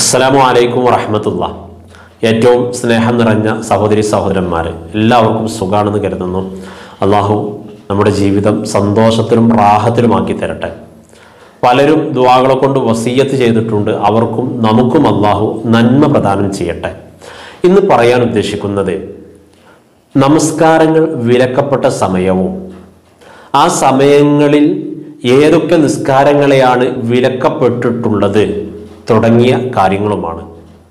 അസ്സലാമു അലൈക്കും വറഹമത്തുള്ള ഏറ്റവും സ്നേഹം നിറഞ്ഞ സഹോദരി സഹോദരന്മാർ എല്ലാവർക്കും സുഖാണെന്ന് കരുതുന്നു അള്ളാഹു നമ്മുടെ ജീവിതം സന്തോഷത്തിലും റാഹത്തിലുമാക്കി തരട്ടെ പലരും ദുവാകളെ കൊണ്ട് വസീയത്ത് ചെയ്തിട്ടുണ്ട് അവർക്കും നമുക്കും അള്ളാഹു നന്മ പ്രദാനം ചെയ്യട്ടെ ഇന്ന് പറയാൻ ഉദ്ദേശിക്കുന്നത് നമസ്കാരങ്ങൾ വിലക്കപ്പെട്ട സമയവും ആ സമയങ്ങളിൽ ഏതൊക്കെ നിസ്കാരങ്ങളെയാണ് വിലക്കപ്പെട്ടിട്ടുള്ളത് തുടങ്ങിയ കാര്യങ്ങളുമാണ്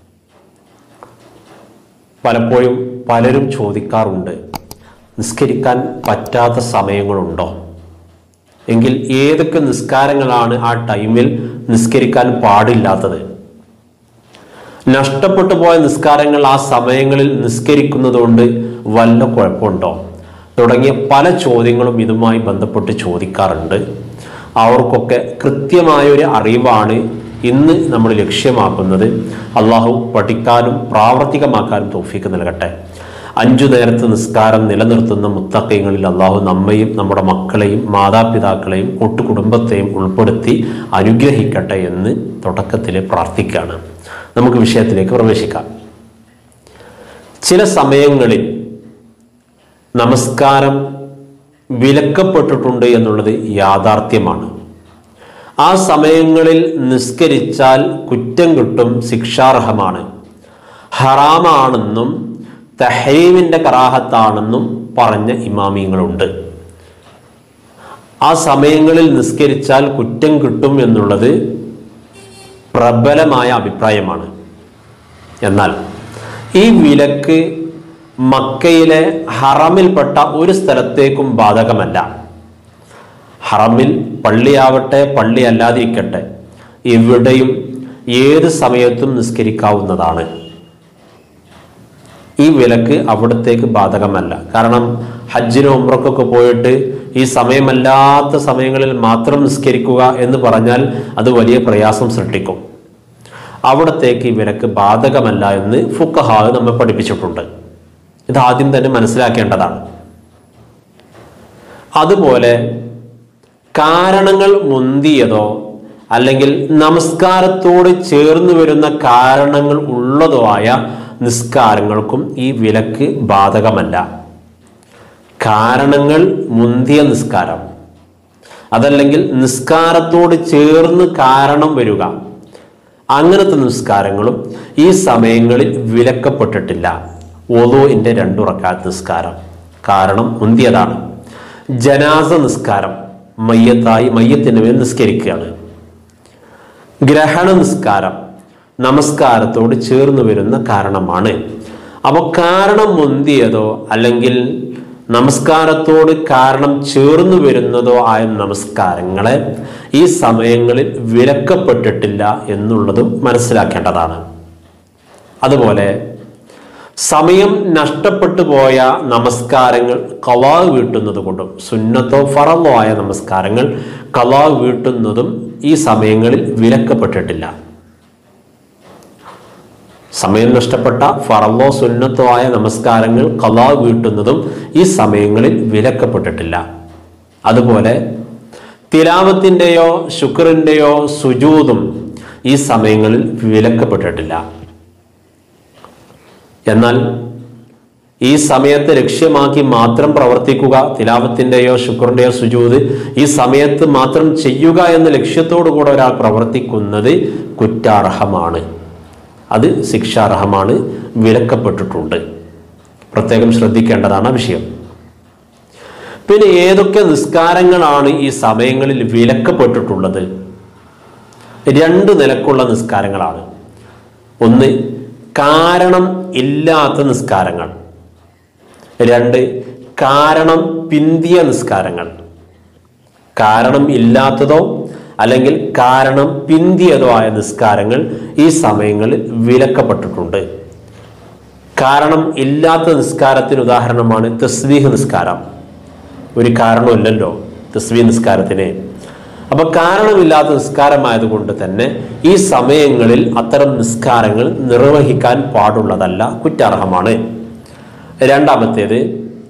പലപ്പോഴും പലരും ചോദിക്കാറുണ്ട് നിസ്കരിക്കാൻ പറ്റാത്ത സമയങ്ങളുണ്ടോ എങ്കിൽ ഏതൊക്കെ നിസ്കാരങ്ങളാണ് ആ ടൈമിൽ നിസ്കരിക്കാൻ പാടില്ലാത്തത് നഷ്ടപ്പെട്ടു പോയ നിസ്കാരങ്ങൾ ആ സമയങ്ങളിൽ നിസ്കരിക്കുന്നത് കൊണ്ട് വല്ല കുഴപ്പമുണ്ടോ തുടങ്ങിയ പല ചോദ്യങ്ങളും ഇതുമായി ബന്ധപ്പെട്ട് ചോദിക്കാറുണ്ട് അവർക്കൊക്കെ കൃത്യമായ ഒരു അറിവാണ് ഇന്ന് നമ്മൾ ലക്ഷ്യമാക്കുന്നത് അള്ളാഹു പഠിക്കാനും പ്രാവർത്തികമാക്കാനും തോഫീക്ക് നൽകട്ടെ അഞ്ചു നേരത്തെ നിസ്കാരം നിലനിർത്തുന്ന മുത്തക്കയങ്ങളിൽ അള്ളാഹു നമ്മയും നമ്മുടെ മക്കളെയും മാതാപിതാക്കളെയും കൂട്ടുകുടുംബത്തെയും ഉൾപ്പെടുത്തി അനുഗ്രഹിക്കട്ടെ എന്ന് തുടക്കത്തിൽ പ്രാർത്ഥിക്കുകയാണ് നമുക്ക് വിഷയത്തിലേക്ക് പ്രവേശിക്കാം ചില സമയങ്ങളിൽ നമസ്കാരം വിലക്കപ്പെട്ടിട്ടുണ്ട് എന്നുള്ളത് യാഥാർത്ഥ്യമാണ് ആ സമയങ്ങളിൽ നിസ്കരിച്ചാൽ കുറ്റം കിട്ടും ശിക്ഷാർഹമാണ് ഹറാമാണെന്നും തഹീമിൻ്റെ കറാഹത്താണെന്നും പറഞ്ഞ ഇമാമിയങ്ങളുണ്ട് ആ സമയങ്ങളിൽ നിസ്കരിച്ചാൽ കുറ്റം കിട്ടും എന്നുള്ളത് പ്രബലമായ അഭിപ്രായമാണ് എന്നാൽ ഈ വിലക്ക് മക്കയിലെ ഹറമിൽപ്പെട്ട ഒരു സ്ഥലത്തേക്കും ബാധകമല്ല ഹറമിൽ പള്ളിയാവട്ടെ പള്ളി അല്ലാതിരിക്കട്ടെ എവിടെയും ഏത് സമയത്തും നിസ്കരിക്കാവുന്നതാണ് ഈ വിലക്ക് അവിടത്തേക്ക് ബാധകമല്ല കാരണം ഹജ്ജിനും ഉമ്രക്കൊക്കെ പോയിട്ട് ഈ സമയമല്ലാത്ത സമയങ്ങളിൽ മാത്രം നിസ്കരിക്കുക എന്ന് പറഞ്ഞാൽ അത് വലിയ പ്രയാസം സൃഷ്ടിക്കും അവിടത്തേക്ക് ഈ വിലക്ക് ബാധകമല്ല എന്ന് ഫുക്കഹാവ് നമ്മെ പഠിപ്പിച്ചിട്ടുണ്ട് ഇത് ആദ്യം തന്നെ മനസ്സിലാക്കേണ്ടതാണ് അതുപോലെ കാരണങ്ങൾ മുന്തിയതോ അല്ലെങ്കിൽ നമസ്കാരത്തോട് ചേർന്ന് വരുന്ന കാരണങ്ങൾ ഉള്ളതോ ആയ നിസ്കാരങ്ങൾക്കും ഈ വിലക്ക് ബാധകമല്ല കാരണങ്ങൾ മുന്തിയ നിസ്കാരം അതല്ലെങ്കിൽ നിസ്കാരത്തോട് ചേർന്ന് കാരണം വരിക അങ്ങനത്തെ നിസ്കാരങ്ങളും ഈ സമയങ്ങളിൽ വിലക്കപ്പെട്ടിട്ടില്ല ഒതുവിൻ്റെ രണ്ടുറക്കാത്ത നിസ്കാരം കാരണം മുന്തിയതാണ് ജനാസ നിസ്കാരം മയ്യത്തായി മയ്യത്തിന് മേൽ നിസ്കരിക്കുകയാണ് ഗ്രഹണ നിസ്കാരം നമസ്കാരത്തോട് ചേർന്ന് വരുന്ന കാരണമാണ് അപ്പോൾ കാരണം മുന്തിയതോ അല്ലെങ്കിൽ നമസ്കാരത്തോട് കാരണം ചേർന്ന് വരുന്നതോ ആയ നമസ്കാരങ്ങളെ ഈ സമയങ്ങളിൽ വിലക്കപ്പെട്ടിട്ടില്ല എന്നുള്ളതും മനസ്സിലാക്കേണ്ടതാണ് അതുപോലെ സമയം നഷ്ടപ്പെട്ടു പോയ നമസ്കാരങ്ങൾ കലാ വീട്ടുന്നത് കൊണ്ടും സുന്നത്തോ ഫറലോ ആയ നമസ്കാരങ്ങൾ കലാ വീട്ടുന്നതും ഈ സമയങ്ങളിൽ വിലക്കപ്പെട്ടിട്ടില്ല സമയം നഷ്ടപ്പെട്ട ഫറലോ സുന്നത്തോ ആയ നമസ്കാരങ്ങൾ കലാ വീട്ടുന്നതും ഈ സമയങ്ങളിൽ വിലക്കപ്പെട്ടിട്ടില്ല അതുപോലെ തിലാവത്തിൻ്റെയോ ശുക്രിൻ്റെയോ സുജൂതും ഈ സമയങ്ങളിൽ വിലക്കപ്പെട്ടിട്ടില്ല എന്നാൽ ഈ സമയത്ത് ലക്ഷ്യമാക്കി മാത്രം പ്രവർത്തിക്കുക തിലാവത്തിൻ്റെയോ ശുക്രൻ്റെയോ സുജൂത് ഈ സമയത്ത് മാത്രം ചെയ്യുക എന്ന ലക്ഷ്യത്തോടു കൂടെ ഒരാൾ പ്രവർത്തിക്കുന്നത് കുറ്റാർഹമാണ് അത് ശിക്ഷാർഹമാണ് വിലക്കപ്പെട്ടിട്ടുണ്ട് പ്രത്യേകം ശ്രദ്ധിക്കേണ്ടതാണ് വിഷയം പിന്നെ ഏതൊക്കെ നിസ്കാരങ്ങളാണ് ഈ സമയങ്ങളിൽ വിലക്കപ്പെട്ടിട്ടുള്ളത് രണ്ട് നിലക്കുള്ള നിസ്കാരങ്ങളാണ് ഒന്ന് കാരണം ഇല്ലാത്ത നിസ്കാരങ്ങൾ രണ്ട് കാരണം പിന്തിയ നിസ്കാരങ്ങൾ കാരണം ഇല്ലാത്തതോ അല്ലെങ്കിൽ കാരണം പിന്തിയതോ ആയ നിസ്കാരങ്ങൾ ഈ സമയങ്ങളിൽ വിലക്കപ്പെട്ടിട്ടുണ്ട് കാരണം ഇല്ലാത്ത നിസ്കാരത്തിന് ഉദാഹരണമാണ് തസ്വീഹ് നിസ്കാരം ഒരു കാരണമില്ലല്ലോ തസ്വീ നിസ്കാരത്തിന് അപ്പൊ കാരണമില്ലാത്ത നിസ്കാരമായതുകൊണ്ട് തന്നെ ഈ സമയങ്ങളിൽ അത്തരം നിസ്കാരങ്ങൾ നിർവഹിക്കാൻ പാടുള്ളതല്ല കുറ്റാർഹമാണ് രണ്ടാമത്തേത്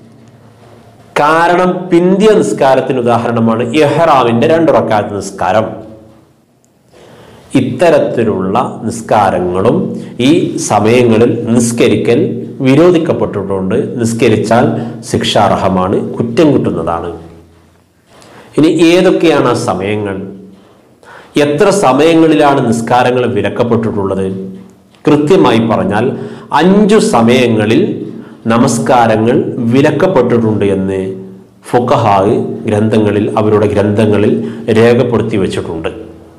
കാരണം പിന്തിയ നിസ്കാരത്തിന് ഉദാഹരണമാണ് ഇഹ്റാമിന്റെ രണ്ടുറക്കാത്ത നിസ്കാരം ഇത്തരത്തിലുള്ള നിസ്കാരങ്ങളും ഈ സമയങ്ങളിൽ നിസ്കരിക്കൽ വിരോധിക്കപ്പെട്ടിട്ടുണ്ട് നിസ്കരിച്ചാൽ ശിക്ഷാർഹമാണ് കുറ്റം കിട്ടുന്നതാണ് ഇനി ഏതൊക്കെയാണ് ആ സമയങ്ങൾ എത്ര സമയങ്ങളിലാണ് നിസ്കാരങ്ങൾ വിലക്കപ്പെട്ടിട്ടുള്ളത് കൃത്യമായി പറഞ്ഞാൽ അഞ്ചു സമയങ്ങളിൽ നമസ്കാരങ്ങൾ വിലക്കപ്പെട്ടിട്ടുണ്ട് എന്ന് ഫുക്കഹാവ് ഗ്രന്ഥങ്ങളിൽ അവരുടെ ഗ്രന്ഥങ്ങളിൽ രേഖപ്പെടുത്തി വെച്ചിട്ടുണ്ട്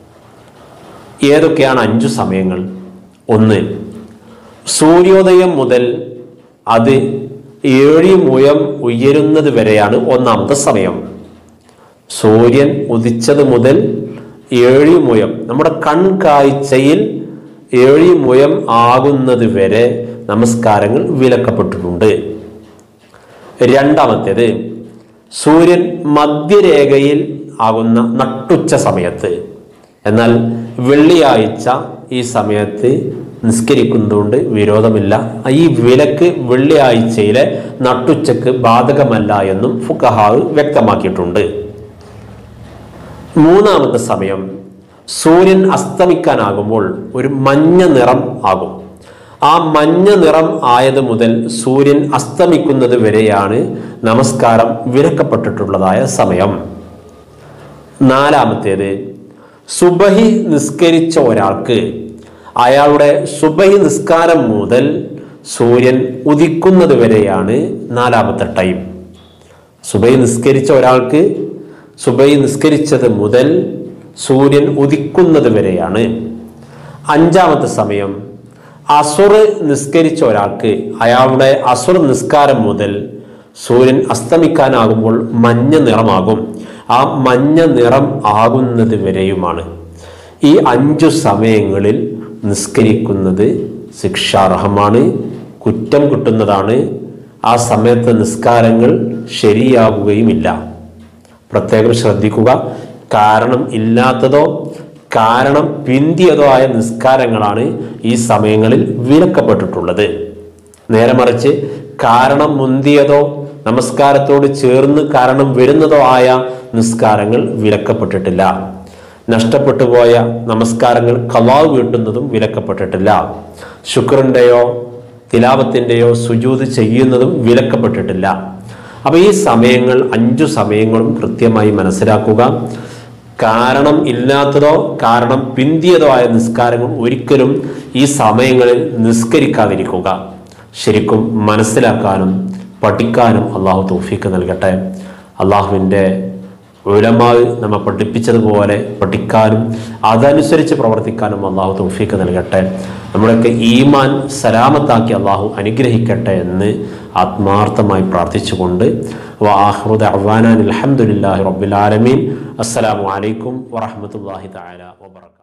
ഏതൊക്കെയാണ് അഞ്ചു സമയങ്ങൾ ഒന്ന് സൂര്യോദയം മുതൽ അത് ഏഴി മുയം ഉയരുന്നത് വരെയാണ് ഒന്നാമത്തെ സമയം സൂര്യൻ ഉദിച്ചത് മുതൽ ഏഴി മുയം നമ്മുടെ കൺകാഴ്ചയിൽ ഏഴി മുയം ആകുന്നത് വരെ നമസ്കാരങ്ങൾ വിലക്കപ്പെട്ടിട്ടുണ്ട് രണ്ടാമത്തേത് സൂര്യൻ മധ്യരേഖയിൽ ആകുന്ന നട്ടുച്ച സമയത്ത് എന്നാൽ വെള്ളിയാഴ്ച ഈ സമയത്ത് നിസ്കരിക്കുന്നതുകൊണ്ട് വിരോധമില്ല ഈ വിലക്ക് വെള്ളിയാഴ്ചയിലെ നട്ടുച്ചക്ക് ബാധകമല്ല എന്നും ഫുക്കഹാവ് വ്യക്തമാക്കിയിട്ടുണ്ട് മൂന്നാമത്തെ സമയം സൂര്യൻ അസ്തമിക്കാനാകുമ്പോൾ ഒരു മഞ്ഞ നിറം ആകും ആ മഞ്ഞ നിറം ആയത് മുതൽ സൂര്യൻ അസ്തമിക്കുന്നത് വരെയാണ് നമസ്കാരം വിലക്കപ്പെട്ടിട്ടുള്ളതായ സമയം നാലാമത്തേത് സുബഹി നിസ്കരിച്ച ഒരാൾക്ക് അയാളുടെ സുബഹി നിസ്കാരം മുതൽ സൂര്യൻ ഉദിക്കുന്നത് വരെയാണ് നാലാമത്തെ ടൈം സുബൈ നിസ്കരിച്ച ഒരാൾക്ക് സുബൈ നിസ്കരിച്ചത് മുതൽ സൂര്യൻ ഉദിക്കുന്നത് വരെയാണ് അഞ്ചാമത്തെ സമയം അസുർ നിസ്കരിച്ച ഒരാൾക്ക് അയാളുടെ അസുർ നിസ്കാരം മുതൽ സൂര്യൻ അസ്തമിക്കാനാകുമ്പോൾ മഞ്ഞ നിറമാകും ആ മഞ്ഞ നിറം ആകുന്നത് വരെയുമാണ് ഈ അഞ്ചു സമയങ്ങളിൽ നിസ്കരിക്കുന്നത് ശിക്ഷാർഹമാണ് കുറ്റം കിട്ടുന്നതാണ് ആ സമയത്തെ നിസ്കാരങ്ങൾ ശരിയാവുകയുമില്ല പ്രത്യേകം ശ്രദ്ധിക്കുക കാരണം ഇല്ലാത്തതോ കാരണം പിന്തിയതോ ആയ നിസ്കാരങ്ങളാണ് ഈ സമയങ്ങളിൽ വിലക്കപ്പെട്ടിട്ടുള്ളത് നേരെ മറിച്ച് കാരണം മുന്തിയതോ നമസ്കാരത്തോട് ചേർന്ന് കാരണം വരുന്നതോ ആയ നിസ്കാരങ്ങൾ വിലക്കപ്പെട്ടിട്ടില്ല നഷ്ടപ്പെട്ടു പോയ നമസ്കാരങ്ങൾ കലാവ് വീട്ടുന്നതും വിലക്കപ്പെട്ടിട്ടില്ല ശുക്രന്റെയോ തിലാവത്തിൻ്റെയോ സുജൂത് ചെയ്യുന്നതും വിലക്കപ്പെട്ടിട്ടില്ല അപ്പൊ ഈ സമയങ്ങൾ അഞ്ചു സമയങ്ങളും കൃത്യമായി മനസ്സിലാക്കുക കാരണം ഇല്ലാത്തതോ കാരണം പിന്തിയതോ ആയ നിസ്കാരങ്ങൾ ഒരിക്കലും ഈ സമയങ്ങളിൽ നിസ്കരിക്കാതിരിക്കുക ശരിക്കും മനസ്സിലാക്കാനും പഠിക്കാനും അള്ളാഹു തൗഫീക്ക് നൽകട്ടെ അള്ളാഹുവിൻ്റെ ഉലമാവ് നമ്മെ പഠിപ്പിച്ചതുപോലെ പഠിക്കാനും അതനുസരിച്ച് പ്രവർത്തിക്കാനും അള്ളാഹു തൗഫീക്ക് നൽകട്ടെ നമ്മളൊക്കെ ഈമാൻ സലാമത്താക്കി അള്ളാഹു അനുഗ്രഹിക്കട്ടെ എന്ന് ആത്മാർത്ഥമായി പ്രാർത്ഥിച്ചുകൊണ്ട് വാഹൃദ അവാനാൻ അലഹമുല്ലാഹി റബ്ബുലാലമീൻ അസ്സലാമു അലൈക്കും വറഹമത്തല്ലാഹി തആല വബറകാതുഹു